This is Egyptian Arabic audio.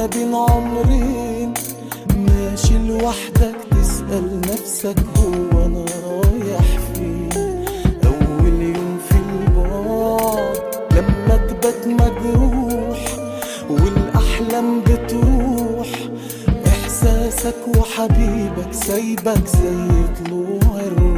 بين عمرين ماشي لوحدك تسأل نفسك هو أنا رايح فين أول يوم في البعد لما تبات مجروح والأحلام بتروح إحساسك وحبيبك سايبك زي طلوع الروح